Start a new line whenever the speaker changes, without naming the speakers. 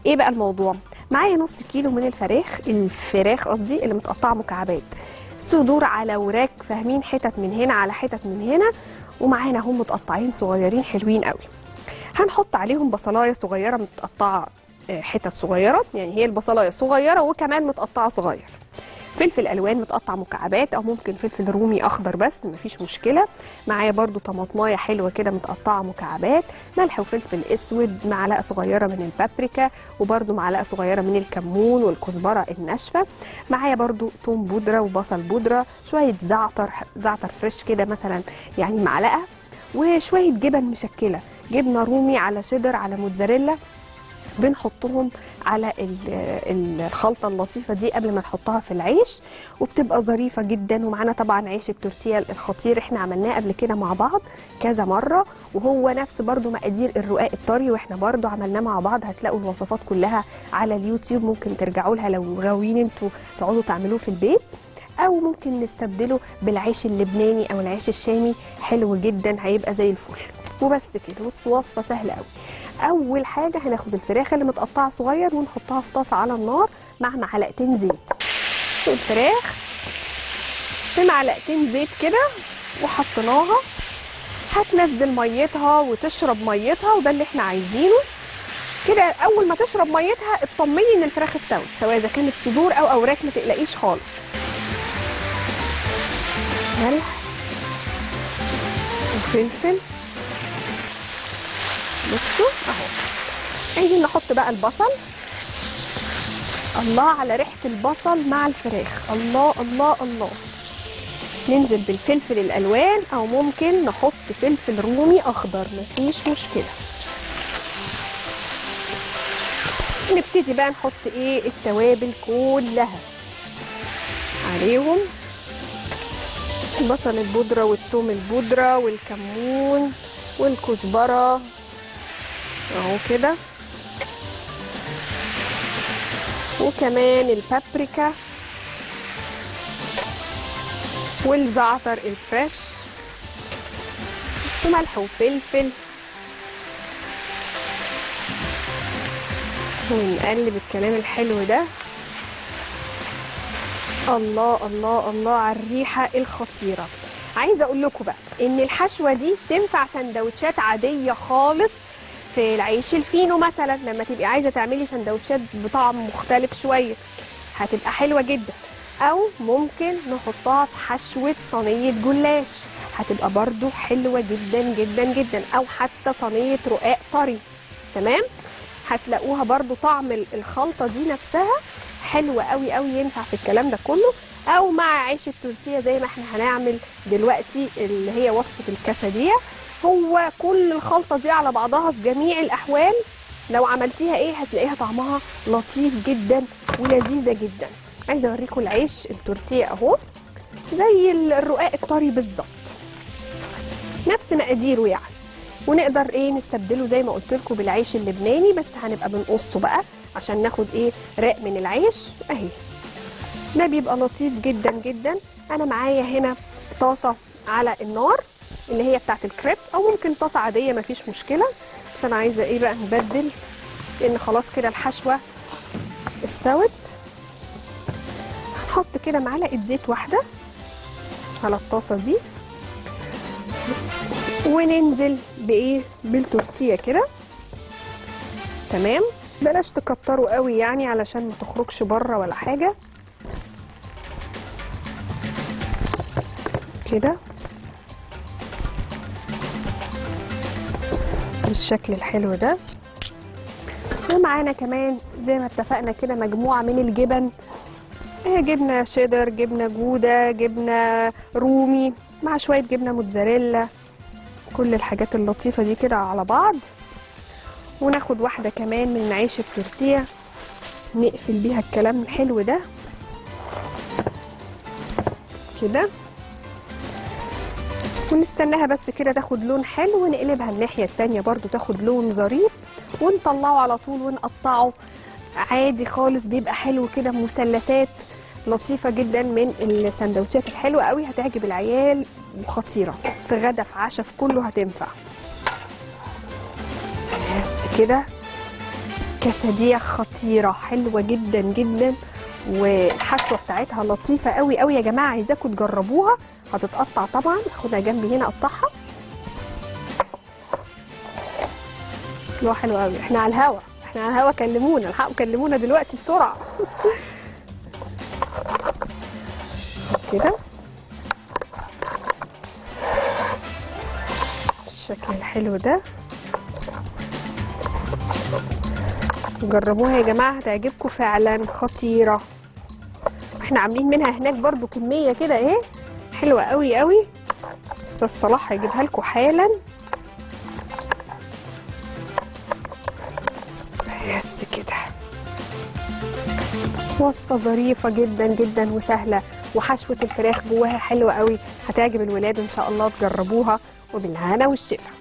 ايه بقى الموضوع معايا نص كيلو من الفراخ الفراخ قصدي اللي متقطعه مكعبات صدور على وراك فاهمين حتت من هنا على حتت من هنا ومعانا هم متقطعين صغيرين حلوين قوي هنحط عليهم بصلايه صغيره متقطعه آه، حتت صغيره يعني هي البصلايه صغيره وكمان متقطعه صغير فلفل الوان متقطع مكعبات او ممكن فلفل رومي اخضر بس مفيش مشكله معايا برضو طماطمايه حلوه كده متقطعه مكعبات ملح وفلفل اسود معلقه صغيره من البابريكا وبرضو معلقه صغيره من الكمون والكزبره الناشفه معايا برضو توم بودره وبصل بودره شويه زعتر زعتر فريش كده مثلا يعني معلقه وشويه جبن مشكله جبنه رومي على شيدر على موتزاريلا بنحطهم على ال- ال- الخلطه اللطيفه دي قبل ما نحطها في العيش وبتبقى ظريفه جدا ومعانا طبعا عيش التورتيه الخطير احنا عملناه قبل كده مع بعض كذا مره وهو نفس برضو مقادير الرقاق الطري واحنا برضو عملناه مع بعض هتلاقوا الوصفات كلها على اليوتيوب ممكن ترجعوا لها لو غاويين انتوا تقعدوا تعملوه في البيت او ممكن نستبدله بالعيش اللبناني او العيش الشامي حلو جدا هيبقى زي الفل وبس كده بص وصفه سهله قوي اول حاجه هناخد الفراخ اللي متقطعه صغير ونحطها في طاسه على النار مع معلقتين زيت الفراخ في معلقتين زيت كده وحطيناها هتنزل ميتها وتشرب ميتها وده اللي احنا عايزينه كده اول ما تشرب ميتها اطمني ان الفراخ استوت سواء اذا كانت صدور او اوراق ما تقلقيش خالص ملح وفلفل بصوا اهو عايزين نحط بقى البصل الله على ريحه البصل مع الفراخ الله الله الله ننزل بالفلفل الالوان او ممكن نحط فلفل رومي اخضر مفيش مشكله نبتدي بقى نحط ايه التوابل كلها عليهم البصل البودرة والثوم البودرة والكمون والكزبرة اهو كده وكمان البابريكا والزعتر الفريش وملح وفلفل ونقلب الكلام الحلو ده الله الله الله على الريحه الخطيره عايزه اقول لكم بقى ان الحشوه دي تنفع سندوتشات عاديه خالص في العيش الفينو مثلا لما تبقي عايزه تعملي سندوتشات بطعم مختلف شويه هتبقى حلوه جدا او ممكن نحطها في حشوه صينيه جلاش هتبقى برضو حلوه جدا جدا جدا او حتى صينيه رقاق طري تمام هتلاقوها برضو طعم ال- الخلطه دي نفسها حلوه قوي قوي ينفع في الكلام ده كله او مع عيش التورتيه زي ما احنا هنعمل دلوقتي اللي هي وصفه الكاساديه هو كل الخلطه دي على بعضها في جميع الاحوال لو عملتيها ايه هتلاقيها طعمها لطيف جدا ولذيذه جدا عايزه اوريكم العيش التورتيه اهو زي ال- الرقاق الطري بالظبط نفس مقاديره يعني ونقدر ايه نستبدله زي ما قلت لكم بالعيش اللبناني بس هنبقى بنقصه بقى عشان ناخد ايه راق من العيش اهي ده بيبقى لطيف جدا جدا انا معايا هنا طاسه على النار اللي هي بتاعت الكريب او ممكن طاسه عاديه مفيش مشكله بس انا عايزه ايه بقى نبدل لان خلاص كده الحشوه استوت هحط كده معلقه زيت واحده على الطاسه دي وننزل بايه بالتورتيه كده تمام بلاش تكتروا قوي يعني علشان ما تخرجش بره ولا حاجه كده بالشكل الحلو ده ومعانا كمان زي ما اتفقنا كده مجموعه من الجبن هي جبنه شيدر جبنه جوده جبنه رومي مع شويه جبنه موتزاريلا كل الحاجات اللطيفه دي كده على بعض وناخد واحده كمان من عيش التورتيه نقفل بيها الكلام الحلو ده كده ونستناها بس كده تاخد لون حلو ونقلبها الناحيه التانيه برضو تاخد لون ظريف ونطلعه على طول ونقطعه عادي خالص بيبقى حلو كده مثلثات لطيفه جدا من السندوتشات الحلوه قوي هتعجب العيال وخطيره في غدا في عشاء في كله هتنفع بس كده كسدية خطيرة حلوة جدا جدا والحشوة بتاعتها لطيفة قوي قوي يا جماعة عايزاكم تجربوها هتتقطع طبعا خدها جنبي هنا اقطعها حلوة حلوة قوي احنا على الهوا احنا على الهوا كلمونا الحقوا كلمونا دلوقتي بسرعة كده بالشكل الحلو ده جربوها يا جماعة هتعجبكم فعلا خطيرة احنا عاملين منها هناك برضو كمية كده ايه حلوة قوي قوي استاذ صلاح هيجيبها لكم حالا بس كده وصفة ظريفة جدا جدا وسهلة وحشوة الفراخ جواها حلوة قوي هتعجب الولاد ان شاء الله تجربوها وبالهنا والشفا